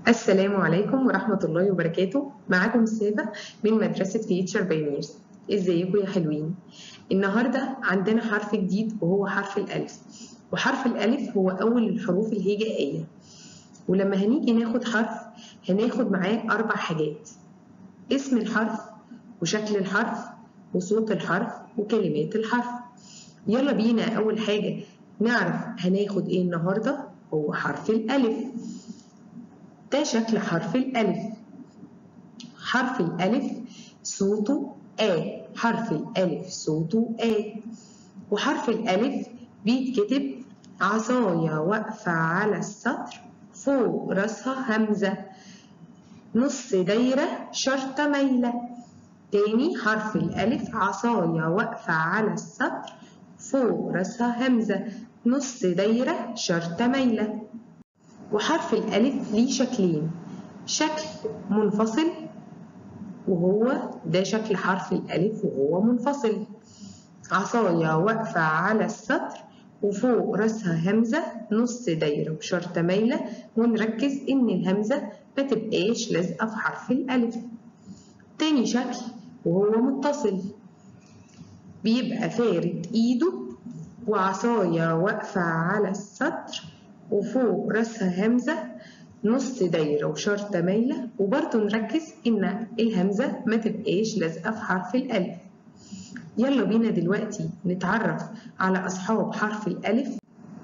السلام عليكم ورحمة الله وبركاته معاكم سابة من مدرسة فيتشر بايونيرز ازيكم يا حلوين النهاردة عندنا حرف جديد وهو حرف الألف وحرف الألف هو أول الحروف الهجائية ولما هنيجي ناخد حرف هناخد معاه أربع حاجات اسم الحرف وشكل الحرف وصوت الحرف وكلمات الحرف يلا بينا أول حاجة نعرف هناخد ايه النهاردة هو حرف الألف ده شكل حرف الألف حرف الألف صوته آ حرف الألف صوته آ وحرف الألف بيتكتب عصاية واقفة على السطر فوق راسها همزة نص دايرة شرطة مايلة تاني حرف الألف عصاية واقفة على السطر فوق راسها همزة نص دايرة شرطة مايلة وحرف الألف ليه شكلين شكل منفصل وهو ده شكل حرف الألف وهو منفصل عصاية واقفة على السطر وفوق راسها همزة نص دايرة بشرطة مايلة ونركز إن الهمزة ما تبقاش لازقة في حرف الألف تاني شكل وهو متصل بيبقى فارد إيده وعصاية واقفة على السطر وفوق راسها همزة نص دايرة وشرطة مايلة وبرضه نركز إن الهمزة ما تبقاش لازقة في حرف الألف يلا بينا دلوقتي نتعرف على أصحاب حرف الألف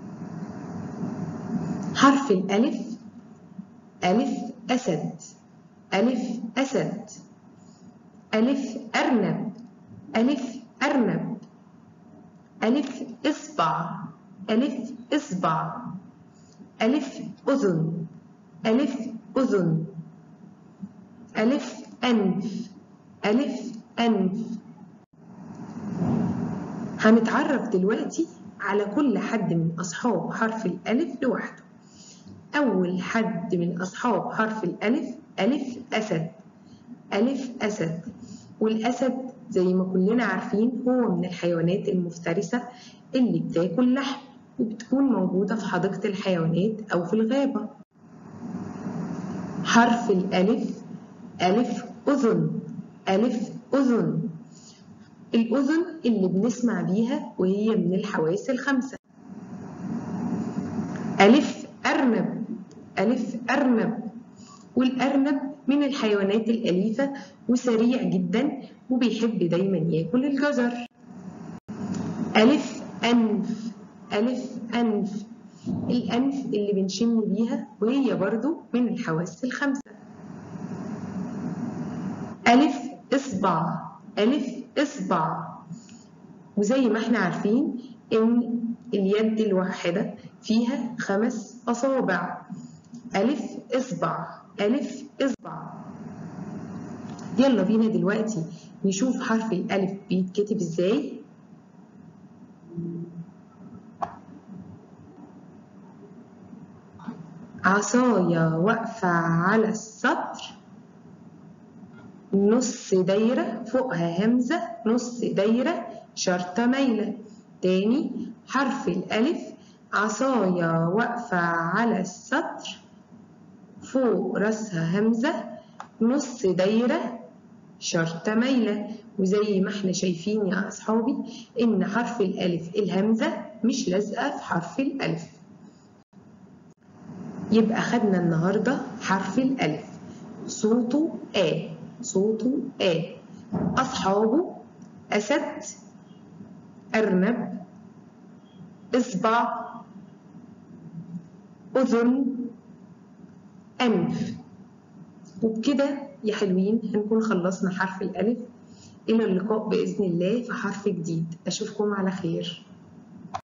حرف الألف ألف أسد ألف أسد ألف أرنب ألف أرنب ألف إصبع ألف إصبع ألف أذن ألف أذن ألف أنف ألف أنف هنتعرف دلوقتي على كل حد من أصحاب حرف الألف لوحده أول حد من أصحاب حرف الألف ألف أسد ألف أسد والأسد زي ما كلنا عارفين هو من الحيوانات المفترسة اللي بتاكل لحم وبتكون موجودة في حديقة الحيوانات أو في الغابة حرف الألف ألف أذن ألف أذن الأذن اللي بنسمع بيها وهي من الحواس الخمسة ألف أرنب ألف أرنب والأرنب من الحيوانات الأليفة وسريع جدا وبيحب دايما ياكل الجزر ألف أنف ألف أنف الأنف اللي بنشم بيها وهي برضو من الحواس الخمسة ألف إصبع ألف إصبع وزي ما احنا عارفين إن اليد الواحدة فيها خمس أصابع ألف إصبع ألف إصبع يلا بينا دلوقتي نشوف حرف الألف بيتكتب إزاي عصاية واقفة على السطر نص دايرة فوقها همزة نص دايرة شرطة مايلة تاني حرف الألف عصاية واقفة على السطر فوق راسها همزة نص دايرة شرطة مايلة وزي ما احنا شايفين يا أصحابي إن حرف الألف الهمزة مش لازقة في حرف الألف يبقى خدنا النهاردة حرف الألف صوته آ صوته آ أصحابه أسد أرنب إصبع أذن أنف وبكده يا حلوين هنكون خلصنا حرف الألف إلى اللقاء بإذن الله في حرف جديد أشوفكم على خير